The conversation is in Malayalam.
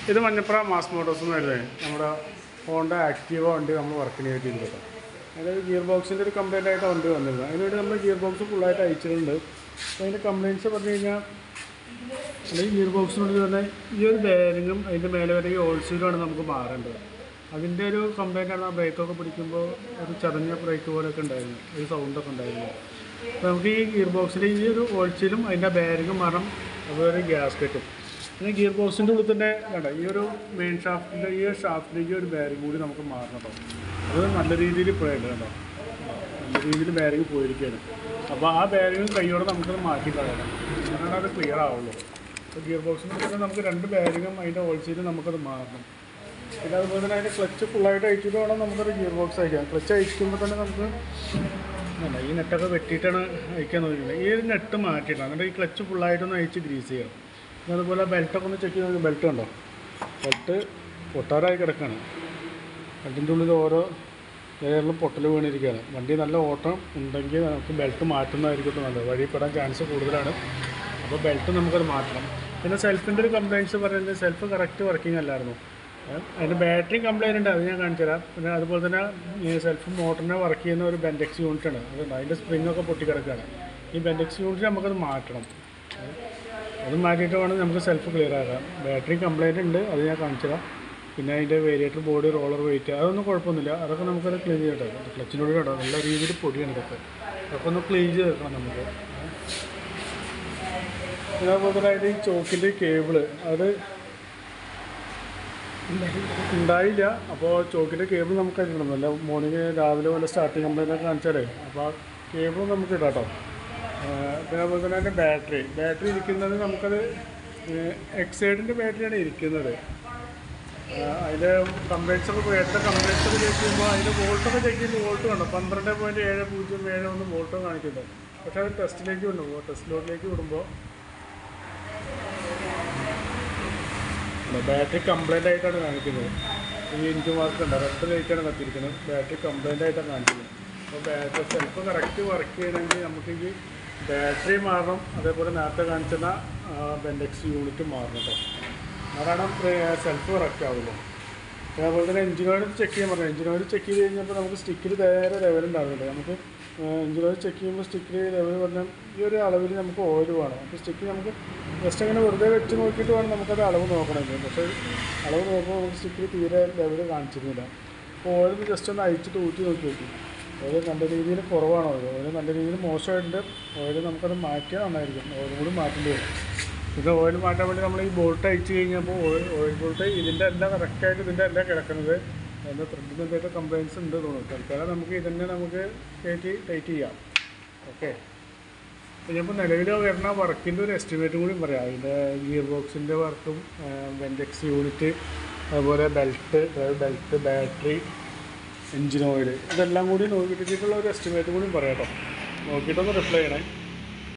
ഇത് മഞ്ഞപ്പുറ മാസ് മോട്ടോഴ്സ് എന്ന് വരുന്നത് നമ്മുടെ ഹോണ്ട ആക്റ്റീവ വണ്ടി നമ്മൾ വർക്കിന് ചെയ്തിട്ടുണ്ട് കേട്ടോ അതായത് ഗിയർ ബോക്സിൻ്റെ ഒരു കംപ്ലൈൻ്റ് ആയിട്ട് വണ്ടി വന്നിരുന്നത് അതിനുവേണ്ടി നമ്മൾ ഗിയർ ബോക്സ് ഫുള്ളായിട്ട് അയച്ചിട്ടുണ്ട് അപ്പോൾ അതിൻ്റെ കംപ്ലയിൻറ്റ്സ് പറഞ്ഞു കഴിഞ്ഞാൽ അല്ലെങ്കിൽ ഗിയർ ബോക്സിനുള്ളിൽ തന്നെ ഈ ഒരു ബെയറിങ്ങും അതിൻ്റെ മേലെ വരെ ഈ ഓൾസീലുമാണ് നമുക്ക് മാറേണ്ടത് അതിൻ്റെ ഒരു കംപ്ലൈൻ്റ് ആണ് ആ ബ്രേക്കൊക്കെ പിടിക്കുമ്പോൾ ഒരു ചതഞ്ഞ ബ്രേക്ക് പോലെയൊക്കെ ഉണ്ടായിരുന്നു ഒരു സൗണ്ടൊക്കെ ഉണ്ടായിരുന്നു അപ്പോൾ നമുക്ക് ഈ ഗിയർ ബോക്സിൻ്റെ ഈ ഒരു ഓൾസീലും അതിൻ്റെ ബെയറിങ്ങും മാറണം അതുപോലെ ഗ്യാസ്കറ്റും പിന്നെ ഗിയർ ബോക്സിൻ്റെ ഉള്ളിൽ തന്നെ വേണ്ട ഈ ഒരു മെയിൻ ഷാഫ്റ്റിൻ്റെ ഈ ഒരു ഷാഫ്റ്റിലേക്ക് ഒരു ബെയറിംഗ് കൂടി നമുക്ക് മാറണം കേട്ടോ അത് നല്ല രീതിയിൽ പോയിട്ടുണ്ട് കേട്ടോ നല്ല രീതിയിൽ ബെയറിംഗ് പോയിരിക്കുകയാണ് അപ്പോൾ ആ ബെയറിംഗ് കൈയോടെ നമുക്കത് മാറ്റി കളയണം എന്നാണ് അത് ക്ലിയർ ആവുള്ളൂ അപ്പോൾ ഗിയർ ബോക്സിന് തന്നെ നമുക്ക് രണ്ട് ബെയറിങ്ങും അതിൻ്റെ ഓൾസീലും നമുക്കത് മാറണം പിന്നെ അതുപോലെ തന്നെ അതിൻ്റെ ക്ലച്ച് ഫുള്ളായിട്ട് അയച്ചിട്ട് വേണം നമുക്കത് ഗിയർ ബോക്സ് അയക്കാം ക്ലച്ച് അയക്കുമ്പോൾ തന്നെ നമുക്ക് അല്ല ഈ നെറ്റൊക്കെ വെട്ടിയിട്ടാണ് അയക്കാൻ നോക്കുന്നത് ഈ ഒരു നെറ്റ് മാറ്റിയിട്ടാണ് എന്നിട്ട് ഈ ക്ലച്ച് ഫുള്ളായിട്ടൊന്ന് അയച്ച് ഗ്രീസ് ചെയ്യണം പിന്നെ അതുപോലെ ബെൽറ്റൊക്കെ ഒന്ന് ചെക്ക് ചെയ്ത് ബെൽറ്റ് കണ്ടോ ബെൽറ്റ് പൊട്ടാറായി കിടക്കുകയാണ് ബെൽറ്റിൻ്റെ ഉള്ളിൽ ഓരോ ലെയറിലും പൊട്ടൽ വീണിരിക്കുകയാണ് വണ്ടി നല്ല ഓട്ടം ഉണ്ടെങ്കിൽ നമുക്ക് ബെൽറ്റ് മാറ്റുന്നതായിരിക്കും നല്ലത് വഴിപ്പെടാൻ ചാൻസ് കൂടുതലാണ് അപ്പോൾ ബെൽറ്റ് നമുക്കത് മാറ്റണം പിന്നെ സെൽഫിൻ്റെ ഒരു കംപ്ലയിൻറ്റ്സ് പറയുന്നത് സെൽഫ് കറക്റ്റ് വർക്കിംഗ് അല്ലായിരുന്നു ഏ, അതിൻ്റെ ബാറ്ററി കംപ്ലൈൻറ്റ് ഉണ്ട് അത് ഞാൻ കാണിച്ചു തരാം പിന്നെ അതുപോലെ തന്നെ ഈ സെൽഫ് മോട്ടറിനെ വർക്ക് ചെയ്യുന്ന ഒരു ബെൻഡെക്സ് യൂണിറ്റ് ആണ് അതുണ്ട് അതിൻ്റെ സ്പ്രിംഗ് ഒക്കെ പൊട്ടിക്കിടക്കുകയാണ് ഈ ബെൻഡെക്സ് യൂണിറ്റ് നമുക്കത് മാറ്റണം ഏ, അത് മാറ്റിയിട്ട് വേണം നമുക്ക് സെൽഫ് ക്ലിയർ ആക്കാം ബാറ്ററി കംപ്ലൈൻറ്റ് ഉണ്ട് അത് ഞാൻ കാണിച്ചു തരാം പിന്നെ അതിൻ്റെ വേരിയേറ്റർ ബോഡി റോളർ വെയിറ്റ് അതൊന്നും കുഴപ്പമൊന്നുമില്ല അതൊക്കെ നമുക്കത് ക്ലീൻ ചെയ്യട്ടെ ക്ലച്ചിനോട് കേട്ടോ നല്ല രീതിയിൽ പൊടിയാണ് ഇതൊക്കെ അതൊക്കെ ഒന്ന് ക്ലീൻ ചെയ്ത് വെക്കണം നമുക്ക് ഏ. പിന്നെ അതുപോലെ തന്നെ അതിൻ്റെ ഈ ചോക്കിൻ്റെ കേബിള് അത് ഉണ്ടായില്ല അപ്പോൾ ചോക്കിൻ്റെ കേബിൾ നമുക്ക് അതിലിടണം അല്ല മോർണിംഗ് രാവിലെ പോലെ സ്റ്റാർട്ടിങ് കംപ്ലൈൻ്റ് ഒക്കെ കാണിച്ചാലേ അപ്പോൾ ആ കേബിൾ നമുക്ക് ഇടാം കേട്ടോ പിന്നെ അതുപോലെ തന്നെ അതിൻ്റെ ബാറ്ററി ബാറ്ററി ഇരിക്കുന്നത് നമുക്കത് എക്സൈഡിൻ്റെ ബാറ്ററിയാണ് ഇരിക്കുന്നത് അതിൻ്റെ കംപ്ലൈൻറ്റ്സ് ഒക്കെ ബാറ്ററി കംപ്ലൈൻറ്റ്സ് ഒക്കെ ചെക്ക് ചെയ്യുമ്പോൾ അതിൻ്റെ വോൾട്ടൊക്കെ ചെക്ക് ചെയ്യുമ്പോൾ വോൾട്ട് കണ്ടോ പന്ത്രണ്ട് പോയിൻറ്റ് ഏഴ് പൂജ്യം ഏഴ് ഒന്ന് വോൾട്ട് കാണിക്കുന്നത് പക്ഷേ അത് ടെസ്റ്റിലേക്ക് വിടുമ്പോൾ ടെസ്റ്റ് ലോഡിലേക്ക് വിടുമ്പോൾ ബാറ്ററി കംപ്ലൈൻ്റ് ആയിട്ടാണ് കാണിക്കുന്നത് ഈ ഇഞ്ചിൻ മാർക്ക് ഉണ്ട് റെഡ് ലൈറ്റാണ് കത്തിരിക്കുന്നത് ബാറ്ററി കംപ്ലൈൻ്റ് ആയിട്ടാണ് കാണിക്കുന്നത് അപ്പോൾ ബാറ്ററി സെൽഫ് കറക്റ്റ് വർക്ക് ചെയ്യണമെങ്കിൽ നമുക്ക് ഈ ബാറ്ററി മാറണം അതേപോലെ നേരത്തെ കാണിച്ചിരുന്ന ബെൻഡെക്സ് യൂണിറ്റ് മാറണം കേട്ടോ അതാണ് സെൽഫ് കറക്റ്റ് ആവുള്ളൂ പിന്നെ അതുപോലെ തന്നെ എഞ്ചിൻ ഓയിൽ ചെക്ക് ചെയ്യാൻ പറഞ്ഞു എഞ്ചിൻ ഓയിൽ ചെക്ക് ചെയ്ത് കഴിഞ്ഞപ്പോൾ നമുക്ക് സ്റ്റിക്കിൽ നേരെ ലെവൽ ഉണ്ടാവില്ല നമുക്ക് എഞ്ചിൻ ഓയിൽ ചെക്ക് ചെയ്യുമ്പോൾ സ്റ്റിക്കിൽ ലെവൽ പറഞ്ഞാൽ ഈ ഒരു അളവിൽ നമുക്ക് ഓയിൽ വേണം അപ്പോൾ സ്റ്റിക്ക് നമുക്ക് ജസ്റ്റ് അങ്ങനെ വെറുതെ വെച്ച് നോക്കിയിട്ട് വേണം നമുക്കത് അളവ് നോക്കണമെങ്കിൽ പക്ഷേ അളവ് നോക്കുമ്പോൾ നമുക്ക് സ്റ്റിക്കിൽ തീരെ ലെവൽ കാണിച്ചിരുന്നില്ല അപ്പോൾ ഓയിൽ ജസ്റ്റ് ഒന്ന് അയച്ചിട്ട് ഊറ്റി നോക്കി നോക്കി ഓയിൽ നല്ല രീതിയിൽ കുറവാണ് ഓയിൽ ഓയിൽ നല്ല രീതിയിൽ മോശമായിട്ടുണ്ട് ഓയിൽ നമുക്കത് മാറ്റിയാൽ നന്നായിരിക്കും ഓയിൽ കൂടി മാറ്റേണ്ടി വരും ഇത് ഓയിൽ മാറ്റാൻ വേണ്ടി നമ്മൾ ഈ ബോൾട്ട് അയച്ചു കഴിഞ്ഞപ്പോൾ ഓയിൽ ഓയിൽ ബോൾട്ട് ഇതിൻ്റെ എല്ലാം കറക്റ്റായിട്ട് ഇതിൻ്റെ എല്ലാം കിടക്കുന്നത് അതിൻ്റെ ത്രെഡിന് എന്തൊക്കെ കംപ്ലയിൻസ് ഉണ്ട് തോന്നുന്നു തൽക്കാലം നമുക്ക് ഇതന്നെ നമുക്ക് കയറ്റി ടൈറ്റ് ചെയ്യാം ഓക്കെ അപ്പോൾ ഞാനിപ്പോൾ നിലവിൽ വരുന്ന വർക്കിൻ്റെ ഒരു എസ്റ്റിമേറ്റും കൂടി പറയാം അതിൻ്റെ ഗിയർ ബോക്സിൻ്റെ വർക്കും വെൻഡെക്സ് യൂണിറ്റ് അതുപോലെ belt belt battery engine oil ഇതെല്ലാം കൂടി നോക്കിയിട്ടുള്ള ഒരു എസ്റ്റിമേറ്റ് കൂടി പറയാം കേട്ടോ നോക്കിയിട്ടൊന്ന് റിപ്ലൈ ചെയ്യണേ